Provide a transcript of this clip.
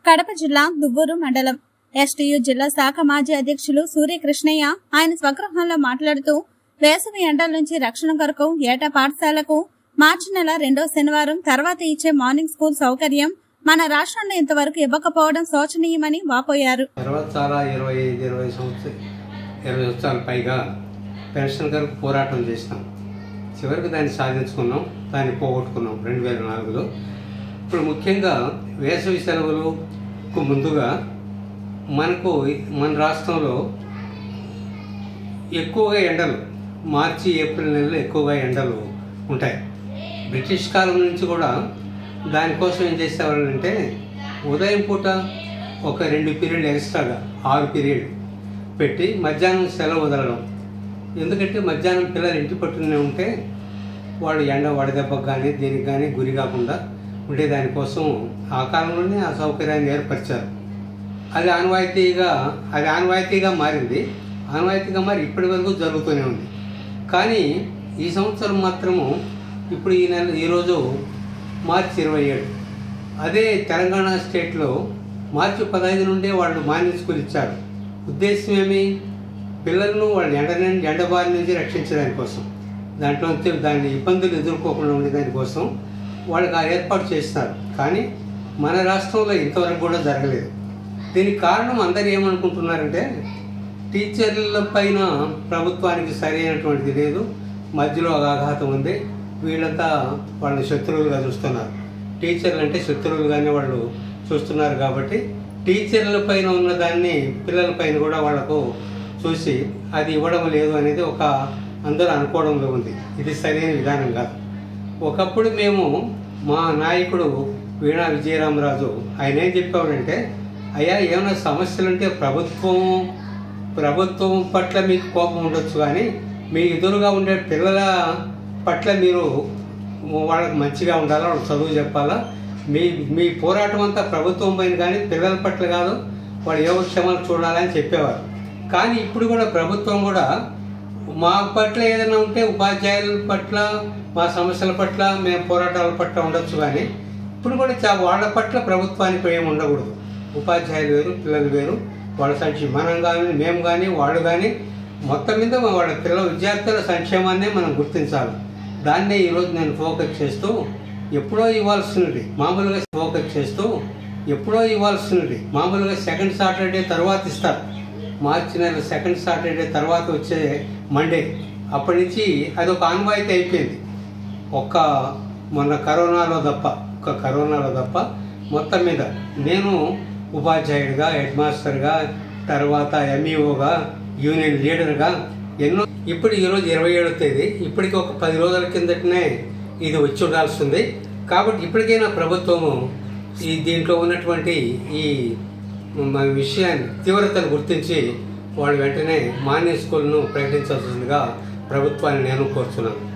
కడప జిల్లా దువ్వూరు మండలం ఎస్టీయు జిల్లా శాఖ మాజీ అధ్యక్షులు సూర్యకృష్ణయ్య ఆయన స్వగృహంలో మాట్లాడుతూ వేసవి ఎండల నుంచి రక్షణ కొరకు ఏటా పాఠశాలకు మార్చి నెల రెండో శనివారం తర్వాత ఇచ్చే మార్నింగ్ స్కూల్ సౌకర్యం మన రాష్ట్రంలో ఇంతవరకు ఇవ్వకపోవడం శోచనీయమని వాపోయారు తర్వాత చాలా ఇరవై ఐదు ఇరవై సంవత్సరాలు ఇరవై సంవత్సరాల పైగా పెన్షన్ కొరకు పోరాటం చేసినాం చివరికి దాన్ని సాధించుకున్నాం దాన్ని పోగొట్టుకున్నాం రెండు వేల నాలుగులో ఇప్పుడు ముఖ్యంగా వేసవి సెలవులకు ముందుగా మనకు మన రాష్ట్రంలో ఎక్కువగా ఎండలు మార్చి ఏప్రిల్ నెలలో ఎక్కువగా ఎండలు ఉంటాయి బ్రిటిష్ కాలం నుంచి కూడా దానికోసం ఏం చేసేవాళ్ళంటే ఉదయం పూట ఒక రెండు పీరియడ్ ఎక్స్ట్రాగా ఆరు పీరియడ్ పెట్టి మధ్యాహ్నం సెలవు వదలడం ఎందుకంటే మధ్యాహ్నం పిల్లలు ఇంటి పట్టునే ఉంటే వాళ్ళు ఎండ వడదెబ్బకు కానీ దీనికి కానీ గురి కాకుండా ఉండే దానికోసం ఆ కాలంలోనే ఆ సౌకర్యాన్ని ఏర్పరిచారు అది ఆనవాయితీగా అది ఆనవాయితీగా మారింది ఆనవాయితీగా మారి ఇప్పటి వరకు జరుగుతూనే ఉంది కానీ ఈ సంవత్సరం మాత్రము ఇప్పుడు ఈ నెల ఈరోజు మార్చి ఇరవై ఏడు అదే తెలంగాణ స్టేట్లో మార్చి పదహైదు నుండే వాళ్ళు మార్నింగ్ స్కూల్ ఇచ్చారు ఉద్దేశం ఏమి పిల్లలను వాళ్ళు ఎండ నుండి ఎండబారి నుంచి రక్షించడానికి కోసం దాంట్లో నుంచి దాని ఇబ్బందులు ఎదుర్కోకుండా ఉండేదానికోసం వాళ్ళకి ఆ ఏర్పాటు చేస్తున్నారు కానీ మన రాష్ట్రంలో ఇంతవరకు కూడా జరగలేదు దీనికి కారణం అందరు ఏమనుకుంటున్నారంటే టీచర్ల పైన ప్రభుత్వానికి సరైనటువంటిది లేదు మధ్యలో అగాఘాతం ఉంది వీళ్ళంతా వాళ్ళని శత్రువులుగా చూస్తున్నారు టీచర్లు అంటే శత్రువులుగానే వాళ్ళు చూస్తున్నారు కాబట్టి టీచర్ల పైన ఉన్న దాన్ని పిల్లల పైన కూడా వాళ్ళకు చూసి అది ఇవ్వడం లేదు అనేది ఒక అందరూ అనుకోవడంలో ఉంది ఇది సరైన విధానం కాదు ఒకప్పుడు మేము మా నాయకుడు వీణా విజయరామరాజు ఆయన ఏం చెప్పేవాడంటే అయ్యా ఏమైనా సమస్యలు ఉంటే ప్రభుత్వం ప్రభుత్వం పట్ల మీకు కోపం ఉండొచ్చు కానీ మీ ఎదురుగా ఉండే పిల్లల పట్ల మీరు వాళ్ళకి మంచిగా ఉండాలా వాళ్ళకి చదువు చెప్పాలా మీ మీ పోరాటం అంతా ప్రభుత్వం పైన కానీ పిల్లల పట్ల కాదు వాళ్ళ యోగక్షేమాలు చూడాలని చెప్పేవారు కానీ ఇప్పుడు కూడా ప్రభుత్వం కూడా మా పట్ల ఏదైనా ఉంటే ఉపాధ్యాయుల పట్ల మా సమస్యల పట్ల మేము పోరాటాల పట్ల ఉండొచ్చు కానీ ఇప్పుడు కూడా చా- వాళ్ళ పట్ల ప్రభుత్వానికి ఏమి ఉండకూడదు ఉపాధ్యాయులు వేరు పిల్లలు వేరు వాళ్ళ సంక్షేమం మనం కానీ మేము కానీ వాళ్ళు కానీ మొత్తం మీద వాళ్ళ పిల్లల విద్యార్థుల సంక్షేమాన్నే మనం గుర్తించాలి దాన్నే ఈరోజు నేను ఫోకస్ చేస్తూ ఎప్పుడో ఇవ్వాల్సినది మామూలుగా ఫోకస్ చేస్తూ ఎప్పుడో ఇవ్వాల్సినది మామూలుగా సెకండ్ సాటర్డే తర్వాత ఇస్తారు మార్చి నెల సెకండ్ సాటర్డే తర్వాత వచ్చే మండే అప్పటి నుంచి అది ఒక ఆన్వాయితీ అయిపోయింది ఒక్క మొన్న కరోనాలో తప్ప ఒక్క కరోనాలో తప్ప మొత్తం మీద నేను ఉపాధ్యాయుడిగా హెడ్ మాస్టర్గా తర్వాత ఎంఈఓగా యూనియన్ లీడర్గా ఎన్నో ఇప్పుడు ఈరోజు ఇరవై ఏడో తేదీ ఇప్పటికి ఒక పది రోజుల కిందటనే ఇది వచ్చి ఉండాల్సింది కాబట్టి ఇప్పటికైనా ప్రభుత్వము ఈ దీంట్లో ఉన్నటువంటి ఈ మ- విషయాన్ని తీవ్రతను గుర్తించి వాళ్ళు వెంటనే మాన్య స్కూల్ను ప్రకటించాల్సిందిగా ప్రభుత్వాన్ని నేను కోరుతున్నాను